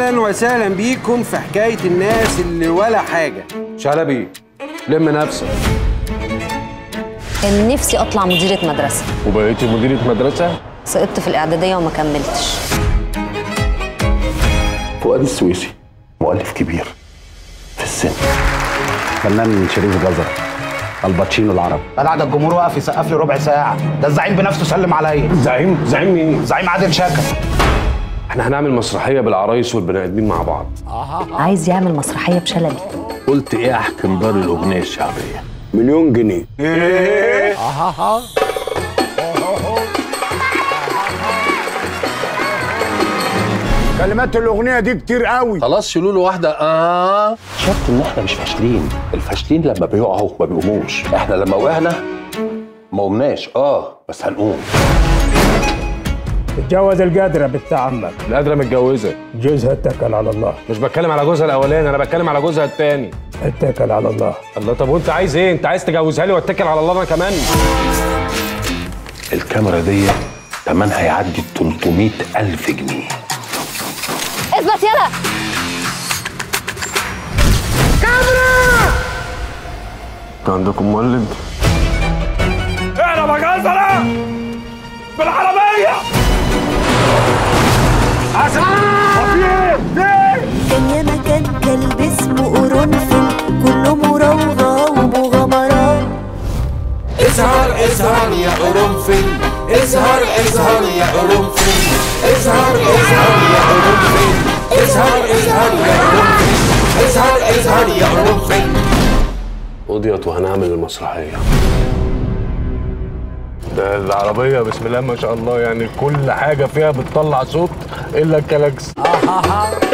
اهلا وسهلا بيكم في حكايه الناس اللي ولا حاجه شلبي لم نفسك كان نفسي اطلع مديره مدرسه وبقيتي مديرة مدرسة؟ سقطت في الاعداديه وما كملتش فؤاد السويسي مؤلف كبير في السن فنان شريف جزر الباتشينو العربي انا قاعد الجمهور واقف يسقف لي ربع ساعه ده الزعيم بنفسه سلم عليا زعيم زعيم مين؟ زعيم عادل شاكر احنا هنعمل مسرحية بالعرايس والبني ادمين مع بعض عايز يعمل مسرحيه بشلبي قلت ايه احكم دار الاغنيه الشعبيه مليون جنيه كلمات الاغنيه دي كتير قوي خلاص شيلوا له واحده اه شرط ان احنا مش فاشلين الفاشلين لما بيقعوا ما بيقوموش احنا لما وقعنا ما قمناش اه بس هنقوم اتجوز القادره بنت عمك القادرة متجوزة جوزها اتكل على الله مش بتكلم على جوزها الاولاني انا بتكلم على جوزها التاني اتكل على الله الله طب وانت عايز ايه؟ انت عايز تجوزها لي واتكل على الله انا كمان؟ الكاميرا دي تمنها يعدي 300 ألف جنيه اثبت يلا انت عندكم مولد؟ كان يا مكان كلب اسمه قرنفل كله مراوغة ومغامرات اظهر اظهر يا قرنفل اظهر اظهر يا قرنفل اظهر اظهر يا قرنفل اظهر اظهر يا قرنفل اظهر اظهر يا قرنفل قضيت وهنعمل المسرحية ده العربية بسم الله ما شاء الله يعني كل حاجة فيها بتطلع صوت إلا الكلاكس